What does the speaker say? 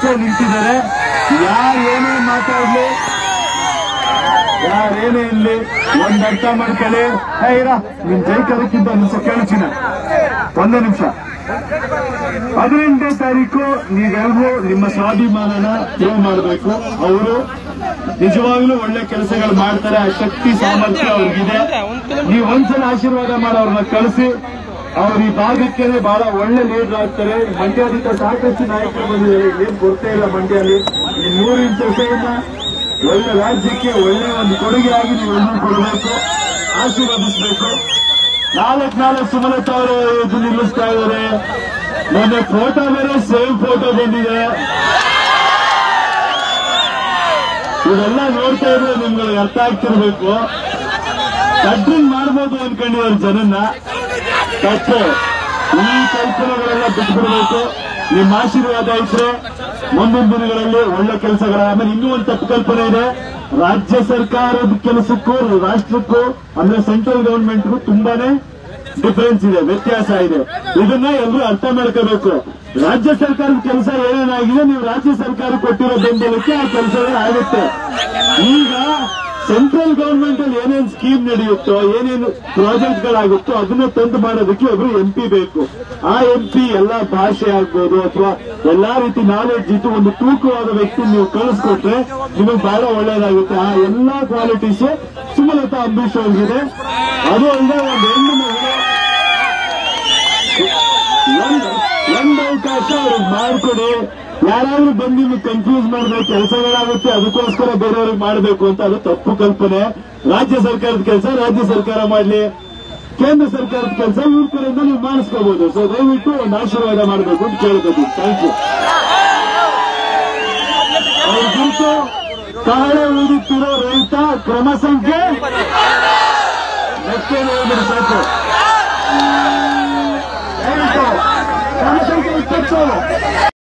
ಆಚೆ ನಿಂತಿದ್ದಾರೆ ಯಾರು ಏನೇ ಮಾತಾಡ್ಲಿ ಯಾರೇನೇ ಇಲ್ಲಿ ಒಂದ್ ಅರ್ಥ ಮಾಡ್ಕೊಳ್ಳಿ ಹೇ ಇರ ನಿಮ್ ಜೈಕರಕ್ಕಿಂತ ನಿಮಿಷ ಕೇಳ್ಚಿನ ಒಂದೇ ನಿಮಿಷ ಹದಿನೆಂಟನೇ ತಾರೀಕು ನೀವೆಲ್ಲರೂ ನಿಮ್ಮ ಸ್ವಾಭಿಮಾನನ ಪ್ರೂವ್ ಮಾಡಬೇಕು ಅವರು ನಿಜವಾಗ್ಲೂ ಒಳ್ಳೆ ಕೆಲಸಗಳು ಮಾಡ್ತಾರೆ ಆ ಶಕ್ತಿ ಸಾಮರ್ಥ್ಯ ಅವ್ರಿಗಿದೆ ನೀವು ಒಂದ್ಸಲ ಆಶೀರ್ವಾದ ಮಾಡಿ ಅವ್ರನ್ನ ಕಳಿಸಿ ಅವ್ರು ಈ ಭಾಗಕ್ಕೆ ಬಹಳ ಒಳ್ಳೆ ಲೀಡರ್ ಆಗ್ತಾರೆ ಮಂಡ್ಯದಿಂದ ಸಾಕಷ್ಟು ನಾಯಕರು ಬಂದಿದ್ದಾರೆ ಏನ್ ಕೊರತೆ ಇಲ್ಲ ಮಂಡ್ಯಲ್ಲಿ ಈ ನೂರಿನ ಸೊಸೆಯನ್ನ ಒಳ್ಳೆ ರಾಜ್ಯಕ್ಕೆ ಒಳ್ಳೆ ಒಂದು ಕೊಡುಗೆಯಾಗಿ ನೀವೆಲ್ಲರೂ ಕೊಡಬೇಕು ಆಶೀರ್ವದಿಸಬೇಕು ನಾಲ್ಕು ನಾಲ್ಕು ಸುಮಲತಾ ಅವರು ಇದು ನಿಲ್ಲಿಸ್ತಾ ಇದ್ದಾರೆ ಮೊನ್ನೆ ಫೋಟೋ ಬೇರೆ ಸೇಮ್ ಫೋಟೋ ಬಂದಿದೆ ಇದೆಲ್ಲ ನೋಡ್ತಾ ಇದ್ರೆ ನಿಮ್ಗಳಿಗೆ ಅರ್ಥ ಆಗ್ತಿರ್ಬೇಕು ಕಟ್ರಿಂಗ್ ಮಾಡ್ಬೋದು ಅನ್ಕೊಂಡಿದ್ದಾರೆ ಜನನ್ನ ತಪ್ಪು ಈ ಕಲ್ಪನೆಗಳೆಲ್ಲ ಬಿಟ್ಬಿಡ್ಬೇಕು ನಿಮ್ಮ ಆಶೀರ್ವಾದ ಇದ್ರೆ ಮುಂದಿನ ದಿನಗಳಲ್ಲಿ ಒಳ್ಳೆ ಕೆಲಸಗಳ ಆಮೇಲೆ ಇನ್ನೂ ಒಂದು ತಪ್ಪು ಕಲ್ಪನೆ ಇದೆ ರಾಜ್ಯ ಸರ್ಕಾರದ ಕೆಲಸಕ್ಕೂ ರಾಷ್ಟ್ರಕ್ಕೂ ಅಂದ್ರೆ ಸೆಂಟ್ರಲ್ ಗವರ್ಮೆಂಟ್ಗೂ ತುಂಬಾನೇ ಡಿಫರೆನ್ಸ್ ಇದೆ ವ್ಯತ್ಯಾಸ ಇದೆ ಇದನ್ನ ಎಲ್ಲರೂ ಅರ್ಥ ಮಾಡ್ಕೋಬೇಕು ರಾಜ್ಯ ಸರ್ಕಾರದ ಕೆಲಸ ಏನೇನಾಗಿದೆ ನೀವು ರಾಜ್ಯ ಸರ್ಕಾರ ಕೊಟ್ಟಿರೋ ಬೆಂಬಲಕ್ಕೆ ಆ ಕೆಲಸಗಳು ಆಗುತ್ತೆ ಈಗ ಸೆಂಟ್ರಲ್ ಗವರ್ಮೆಂಟ್ ಅಲ್ಲಿ ಏನೇನು ಸ್ಕೀಮ್ ನಡೆಯುತ್ತೋ ಏನೇನು ಪ್ರಾಜೆಕ್ಟ್ ಗಳಾಗುತ್ತೋ ಅದನ್ನ ತಂದು ಮಾಡೋದಕ್ಕೆ ಒಬ್ರು ಎಂ ಪಿ ಬೇಕು ಆ ಎಂ ಪಿ ಎಲ್ಲಾ ಭಾಷೆ ಆಗ್ಬೋದು ಅಥವಾ ಎಲ್ಲಾ ರೀತಿ ನಾಲೆಡ್ಜ್ ಇದ್ದು ಒಂದು ತೂಕವಾದ ವ್ಯಕ್ತಿ ನೀವು ಕಳಿಸ್ಕೊಟ್ರೆ ನಿಮಗೆ ಬಹಳ ಒಳ್ಳೇದಾಗುತ್ತೆ ಆ ಎಲ್ಲಾ ಕ್ವಾಲಿಟೀಸ್ ಸುಮಲತಾ ಅಂಬರೀಶ್ ಅವ್ರಿಗಿದೆ ಅದು ಅಲ್ಲದೆ ಒಂದು ಹೆಣ್ಣು ಮಗಳು ಒಂದು ಒಂದು ಅವಕಾಶ ಅವ್ರಿಗೆ ಮಾಡ್ಕೊಡಿ ಯಾರಾದ್ರೂ ಬಂದು ನಿಮ್ಗೆ ಕನ್ಫ್ಯೂಸ್ ಮಾಡಬೇಕು ಕೆಲಸಗಳಾಗುತ್ತೆ ಅದಕ್ಕೋಸ್ಕರ ಬೇರೆಯವ್ರಿಗೆ ಮಾಡಬೇಕು ಅಂತ ಅದು ತಪ್ಪು ಕಲ್ಪನೆ ರಾಜ್ಯ ಸರ್ಕಾರದ ಕೆಲಸ ರಾಜ್ಯ ಸರ್ಕಾರ ಮಾಡಲಿ ಕೇಂದ್ರ ಸರ್ಕಾರದ ಕೆಲಸ ಇವ್ರ ಕಡೆಯಿಂದ ನೀವು ಮಾಡಿಸ್ಕೋಬಹುದು ಸೊ ದಯವಿಟ್ಟು ಒಂದು ಆಶೀರ್ವಾದ ಮಾಡಬೇಕು ಅಂತ ಕೇಳ್ಕೊತೀವಿ ಥ್ಯಾಂಕ್ ಯು ಅವ್ರ ಕುರಿತು ತಾಳೆ ಊದುತ್ತಿರೋ ರೈತ ಕ್ರಮ ಸಂಖ್ಯೆ ನೆಕ್ಸ್ಟ್ ಏನು ಸಾಕು ದಯವಿಟ್ಟು ಕ್ರಮ ಸಂಖ್ಯೆ ಇಪ್ಪತ್ತು